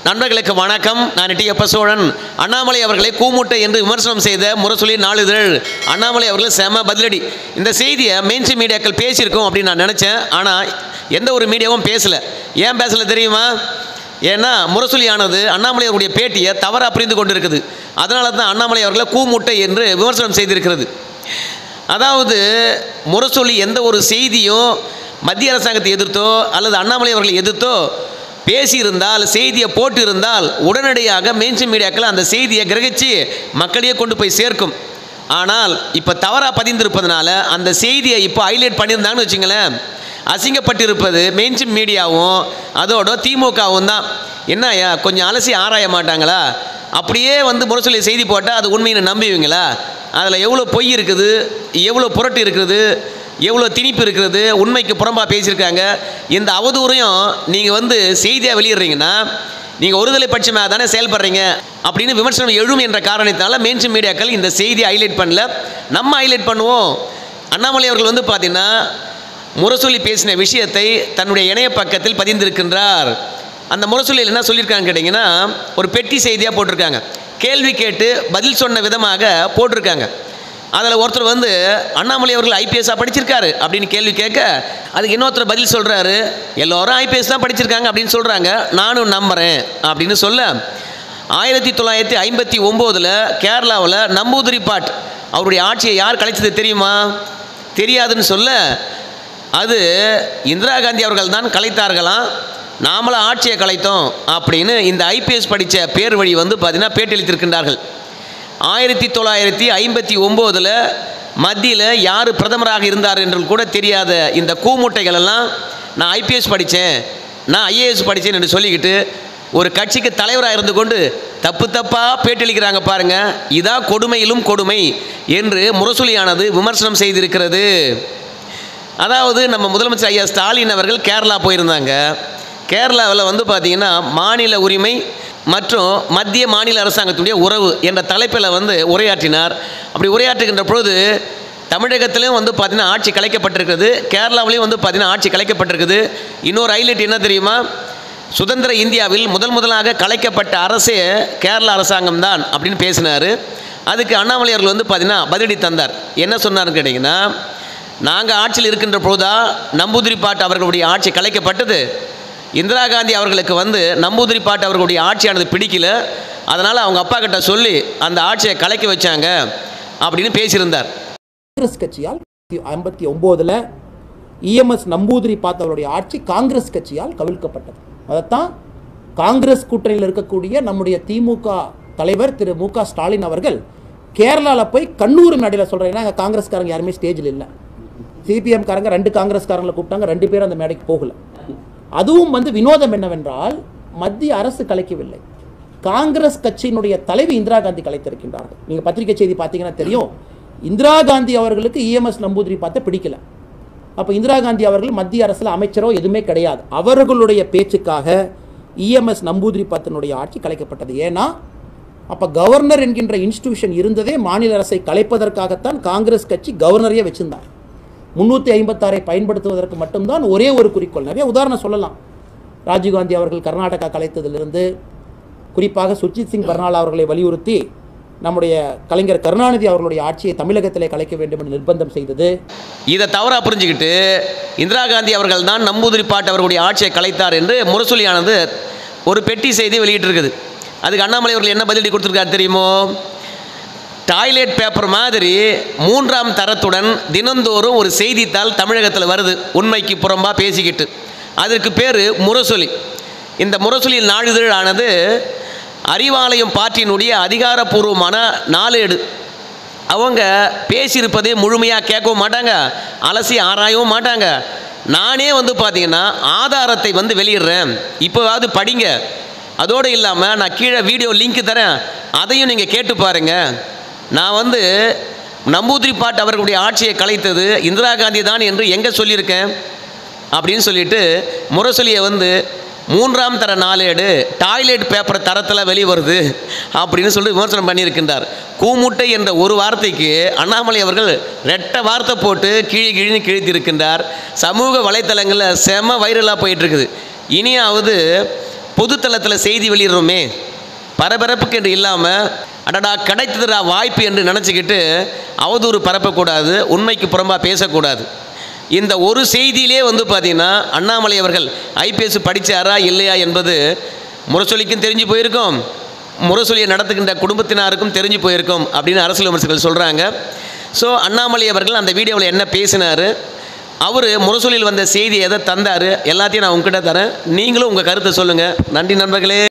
நண்பர்களுக்கு வணக்கம் நான் டி எப்ப சோழன் அண்ணாமலை அவர்களை கூமுட்டை என்று விமர்சனம் செய்த முரசொலி நாளிதழ் அண்ணாமலை அவர்கள் செம பதிலடி இந்த செய்தியை மெயின்ஸ்ட்ரீம் மீடியாக்கள் பேசியிருக்கோம் அப்படின்னு நான் நினச்சேன் ஆனால் எந்த ஒரு மீடியாவும் பேசலை ஏன் பேசலை தெரியுமா ஏன்னா முரசொலியானது அண்ணாமலை அவருடைய பேட்டியை தவறாக புரிந்து கொண்டு இருக்குது அதனால தான் அண்ணாமலை அவர்களை கூமுட்டை என்று விமர்சனம் செய்திருக்கிறது அதாவது முரசொலி எந்த ஒரு செய்தியும் மத்திய அரசாங்கத்தை எதிர்த்தோ அல்லது அண்ணாமலை அவர்களை எதிர்த்தோ பேசியிருந்தால் செய்தியை போட்டு இருந்தால் உடனடியாக மெயின்ஸ்ட்ரீம் மீடியாக்கள் அந்த செய்தியை கிரகிச்சு மக்களையே கொண்டு போய் சேர்க்கும் ஆனால் இப்போ தவறாக பதிந்திருப்பதனால அந்த செய்தியை இப்போ ஹைலைட் பண்ணியிருந்தாங்கன்னு வச்சுங்களேன் அசிங்கப்பட்டிருப்பது மெயின்ஸ்ட்ரீம் மீடியாவும் அதோட திமுகவும் தான் என்னய்யா கொஞ்சம் அலசி ஆராய மாட்டாங்களா அப்படியே வந்து முரசொலி செய்தி போட்டால் அது உண்மைன்னு நம்புவீங்களா அதில் எவ்வளோ பொய் இருக்குது எவ்வளோ புரட்டு இருக்குது எவ்வளோ திணிப்பு இருக்கிறது உண்மைக்கு புறம்பாக பேசியிருக்காங்க இந்த அவதூறையும் நீங்கள் வந்து செய்தியாக வெளியிடுறீங்கன்னா நீங்கள் ஒருதலை பட்சமாக தானே செயல்படுறீங்க அப்படின்னு விமர்சனம் எழும் என்ற காரணத்தினால மெயின்ஸ்ட்ரீம் மீடியாக்கள் இந்த செய்தியை ஹைலைட் பண்ணல நம்ம ஹைலைட் பண்ணுவோம் அண்ணாமலை அவர்கள் வந்து பார்த்தீங்கன்னா முரசொலி பேசின விஷயத்தை தன்னுடைய இணைய பக்கத்தில் பதிந்திருக்கின்றார் அந்த முரசொலியில் என்ன சொல்லியிருக்காங்க கேட்டிங்கன்னா ஒரு பெட்டி செய்தியாக போட்டிருக்காங்க கேள்வி கேட்டு பதில் சொன்ன விதமாக போட்டிருக்காங்க அதில் ஒருத்தர் வந்து அண்ணாமலை அவர்கள் ஐபிஎஸ்ஸாக படிச்சிருக்காரு அப்படின்னு கேள்வி கேட்க அதுக்கு இன்னொருத்தர் பதில் சொல்கிறாரு எல்லோரும் ஐபிஎஸ் தான் படிச்சிருக்காங்க அப்படின்னு சொல்கிறாங்க நானும் நம்புகிறேன் அப்படின்னு சொல்ல ஆயிரத்தி தொள்ளாயிரத்தி ஐம்பத்தி ஒம்போதில் கேரளாவில் நம்பூதிரி பாட் அவருடைய ஆட்சியை யார் கலைச்சது தெரியுமா தெரியாதுன்னு சொல்ல அது இந்திரா காந்தி அவர்கள் தான் கலைத்தார்களாம் நாமளும் ஆட்சியை கலைத்தோம் அப்படின்னு இந்த ஐபிஎஸ் படித்த பேர் வழி வந்து பார்த்தீங்கன்னா பேட்டியளித்திருக்கின்றார்கள் ஆயிரத்தி தொள்ளாயிரத்தி ஐம்பத்தி ஒம்போதில் மத்தியில் யார் பிரதமராக இருந்தார் என்று கூட தெரியாத இந்த கூமுட்டைகள் எல்லாம் நான் ஐபிஎஸ் படித்தேன் நான் ஐஏஎஸ் படித்தேன் என்று சொல்லிக்கிட்டு ஒரு கட்சிக்கு தலைவராக இருந்து கொண்டு தப்பு தப்பாக பேட்டளிக்கிறாங்க பாருங்க இதான் கொடுமையிலும் கொடுமை என்று முரசொலியானது விமர்சனம் செய்திருக்கிறது அதாவது நம்ம முதலமைச்சர் ஐயா ஸ்டாலின் அவர்கள் கேரளா போயிருந்தாங்க கேரளாவில் வந்து பார்த்திங்கன்னா மாநில உரிமை மற்றும் மத்திய மாநில அரசாங்கத்துடைய உறவு என்ற தலைப்பில் வந்து உரையாற்றினார் அப்படி உரையாற்றுகின்ற பொழுது தமிழகத்திலும் வந்து பார்த்திங்கன்னா ஆட்சி கலைக்கப்பட்டிருக்கிறது கேரளாவிலையும் வந்து பார்த்திங்கன்னா ஆட்சி கலைக்கப்பட்டிருக்குது இன்னொரு ஹைலைட் என்ன தெரியுமா சுதந்திர இந்தியாவில் முதல் முதலாக கலைக்கப்பட்ட அரசே கேரள அரசாங்கம் தான் அப்படின்னு பேசினார் அதுக்கு அண்ணாமலை அவர்கள் வந்து பார்த்திங்கன்னா பதிலடி தந்தார் என்ன சொன்னார்னு கேட்டிங்கன்னா நாங்கள் ஆட்சியில் இருக்கின்ற பொழுதா நம்பூதிரி பாட்டு அவர்களுடைய ஆட்சி கலைக்கப்பட்டது இந்திரா காந்தி அவர்களுக்கு வந்து நம்பூதிரி பாட்டு அவர்களுடைய ஆட்சியானது பிடிக்கல அதனால் அவங்க அப்பா கிட்ட சொல்லி அந்த ஆட்சியை கலைக்க வச்சாங்க அப்படின்னு பேசியிருந்தார் காங்கிரஸ் கட்சியால் ஐம்பத்தி ஒம்போதில் இஎம்எஸ் நம்பூதிரி பார்த்தவருடைய ஆட்சி காங்கிரஸ் கட்சியால் கவிழ்க்கப்பட்டது அதைத்தான் காங்கிரஸ் கூட்டணியில் இருக்கக்கூடிய நம்முடைய திமுக தலைவர் திரு மு க ஸ்டாலின் அவர்கள் கேரளாவில் போய் கண்ணூர் மேடையில் சொல்கிறேன் ஏன்னா காங்கிரஸ்காரங்க யாருமே ஸ்டேஜில் இல்லை சிபிஎம் காரங்க ரெண்டு காங்கிரஸ்காரங்களை கூப்பிட்டாங்க ரெண்டு பேரும் அந்த மேடைக்கு போகல அதுவும் வந்து வினோதம் என்னவென்றால் மத்திய அரசு கலைக்கவில்லை காங்கிரஸ் கட்சியினுடைய தலைவி இந்திரா காந்தி கலைத்திருக்கின்றார்கள் நீங்கள் பத்திரிகை செய்தி பார்த்தீங்கன்னா தெரியும் இந்திரா காந்தி அவர்களுக்கு இஎம்எஸ் நம்பூதிரி பார்த்த பிடிக்கல அப்போ இந்திரா காந்தி அவர்கள் மத்திய அரசில் அமைச்சரோ எதுவுமே கிடையாது அவர்களுடைய பேச்சுக்காக இஎம்எஸ் நம்பூதிரி பாத்தினுடைய ஆட்சி கலைக்கப்பட்டது ஏன்னா அப்போ கவர்னர் என்கின்ற இன்ஸ்டிடியூஷன் இருந்ததே மாநில அரசை கலைப்பதற்காகத்தான் காங்கிரஸ் கட்சி கவர்னரையே வச்சிருந்தார் முன்னூற்றி ஐம்பத்தாறை பயன்படுத்துவதற்கு மட்டும்தான் ஒரே ஒரு குறிக்கோள் நிறைய உதாரணம் சொல்லலாம் ராஜீவ்காந்தி அவர்கள் கர்நாடகா கலைத்ததிலிருந்து குறிப்பாக சுர்ஜித் சிங் பர்னாலா அவர்களை வலியுறுத்தி நம்முடைய கலைஞர் கருணாநிதி அவர்களுடைய ஆட்சியை தமிழகத்திலே கலைக்க வேண்டும் என்று நிர்பந்தம் செய்தது இதை தவறாக புரிஞ்சுக்கிட்டு இந்திரா காந்தி அவர்கள் தான் நம்பூதிரி பாட்டு அவர்களுடைய ஆட்சியை கலைத்தார் என்று முரசொலியானது ஒரு பெட்டி செய்தி வெளியிட்டிருக்குது அதுக்கு அண்ணாமலை அவர்கள் என்ன பதிலடி கொடுத்துருக்காரு தெரியுமோ டாய்லெட் பேப்பர் மாதிரி மூன்றாம் தரத்துடன் தினந்தோறும் ஒரு செய்தித்தாள் தமிழகத்தில் வருது உண்மைக்கு புறம்பா பேசிக்கிட்டு அதற்கு பேர் முரசொலி இந்த முரசொலியில் நாளிதழானது அறிவாலயம் பாட்டினுடைய அதிகாரப்பூர்வமான நாளேடு அவங்க பேசியிருப்பதை முழுமையாக கேட்கவும் மாட்டாங்க அலசி ஆராயவும் மாட்டாங்க நானே வந்து பார்த்தீங்கன்னா ஆதாரத்தை வந்து வெளியிடுறேன் இப்போவாவது படிங்க அதோடு இல்லாமல் நான் கீழே வீடியோ லிங்க் தரேன் அதையும் நீங்கள் கேட்டு பாருங்கள் நான் வந்து நம்பூதிரி பாட் அவர்களுடைய ஆட்சியை கலைத்தது இந்திரா காந்தி தான் என்று எங்கே சொல்லியிருக்கேன் அப்படின்னு சொல்லிட்டு முரசொலியை வந்து மூன்றாம் தர நாளேடு டாய்லெட் பேப்பர் தரத்தில் வெளிவருது அப்படின்னு சொல்லி விமர்சனம் பண்ணியிருக்கின்றார் கூமுட்டை என்ற ஒரு வார்த்தைக்கு அண்ணாமலை அவர்கள் ரெட்டை வார்த்தை போட்டு கிழி கிழின்னு கிழித்திருக்கின்றார் சமூக வலைத்தளங்களில் செம வைரலாக போயிட்டு இருக்குது இனியாவது பொதுத்தளத்தில் செய்தி வெளியிடுறோமே பரபரப்புக்கு என்று இல்லாமல் அடடா கிடைத்ததுடா வாய்ப்பு என்று நினச்சிக்கிட்டு அவதூறு பரப்பக்கூடாது உண்மைக்கு புறம்பாக பேசக்கூடாது இந்த ஒரு செய்தியிலே வந்து பார்த்தீங்கன்னா அண்ணாமலை அவர்கள் ஐபிஎஸ் படித்தாரா இல்லையா என்பது முரசொலிக்கும் தெரிஞ்சு போயிருக்கும் முரசொலியை நடத்துகின்ற குடும்பத்தினருக்கும் தெரிஞ்சு போயிருக்கும் அப்படின்னு அரசியல் விமர்சகர்கள் சொல்கிறாங்க ஸோ அண்ணாமலை அவர்கள் அந்த வீடியோவில் என்ன பேசினார் அவர் முரசொலியில் வந்த செய்தி எதை தந்தார் எல்லாத்தையும் நான் உங்ககிட்ட தரேன் நீங்களும் உங்கள் கருத்தை சொல்லுங்கள் நன்றி நண்பர்களே